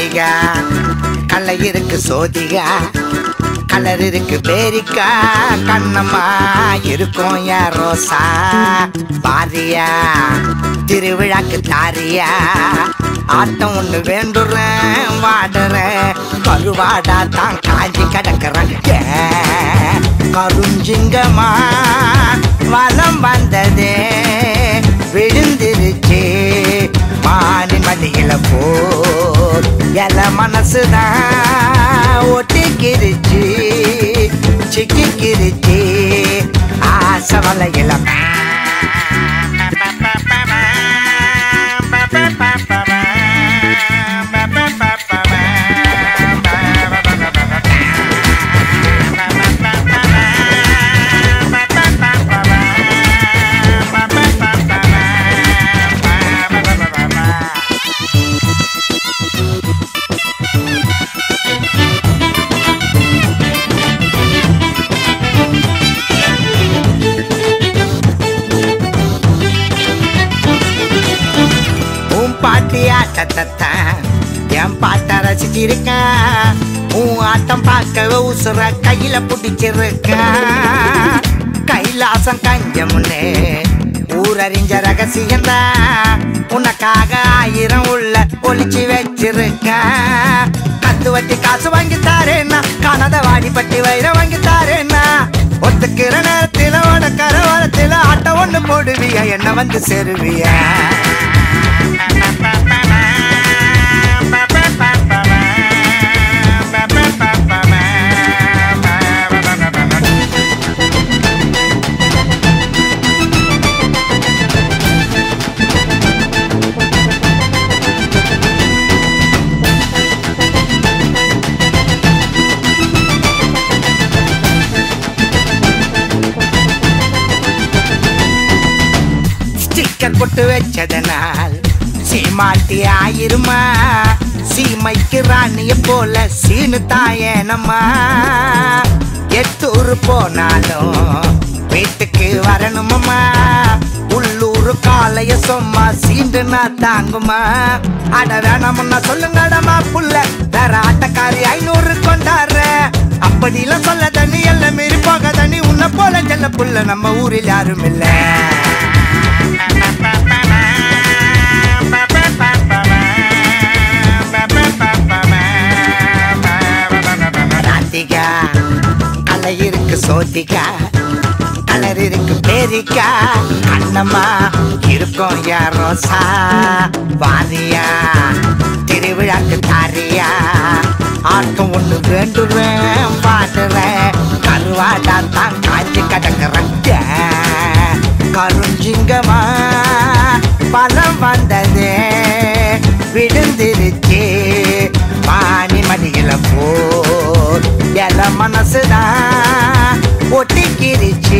ராதிகா கலை இருக்கு சோதிகா கலர் இருக்கு பேரிக்கா கண்ணம்மா இருக்கும் யார் ரோசா பாரியா திருவிழாக்கு தாரியா ஆட்டம் ஒண்ணு வேண்டுறேன் வாடுறேன் கருவாடா தான் காஞ்சி கிடக்குறேன் ஏன் கருஞ்சிங்கம்மா வலம் வந்ததே விழுந்திருச்சு மானின் மடியில போர் எல மனசுதான் ஒட்டிக்கிருச்சு சிக்கிக்கிருச்சு ஆசை வலையில உன் பாட்டி ஆட்டத்தான் என் பாட்ட ரசிச்சிருக்கேன் உன் ஆட்டம் பார்க்க உசுர கையில பிடிச்சிருக்கேன் கைலாசம் கஞ்ச முன்னே ஊரறிஞ்ச ரகசியம்தான் உனக்காக ஆயிரம் உள்ள ஒளிச்சு வச்சிருக்கேன் கத்து வட்டி காசு வாங்கி தாரேன்னா காணாத வாடி பட்டி வைரம் வாங்கி தாரேன்னா ஒத்துக்கிற நேரத்தில உனக்கர வரத்தில ஆட்டம் ஒண்ணு போடுவியா என்ன வந்து சேருவியா ஸ்டிக்கர் போட்டு வச்சதனால் சீமாட்டி ஆயிருமா சீமைக்கு ராணிய போல சீனு தாயனம்மா எத்தூர் போனாலும் வீட்டுக்கு வரணுமம்மா உள்ளூர் காலைய சும்மா சீண்டுனா தாங்குமா அட வேணாமுன்னா சொல்லுங்கடமா புள்ள வேற ஆட்டக்காரி ஐநூறு கொண்டாடுற அப்படிலாம் சொல்ல தண்ணி எல்லாம் மீறி போக தண்ணி உன்னை போல செல்ல புள்ள நம்ம ஊரில் யாரும் இல்லை ராதிகா கலை இருக்கு சோதிகா கலர் இருக்கு பேரிக்கா அண்ணம்மா இருக்கும் யார் ரோசா வாரியா திருவிழாக்கு தாரியா ஆட்டம் ஒண்ணு வேண்டுறேன் பாடுறேன் கருவாடா தான் காஞ்சி கிடக்குறேன் ஏன் கருஞ்சிங்கம்மா பலம் வந்தது விழுந்திருச்சு பானி மடியில போர் எல மனசுதான் ஒட்டிக்கிருச்சு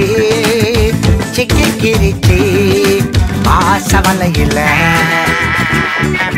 சிக்கிக்கிருச்சு ஆசை வலையில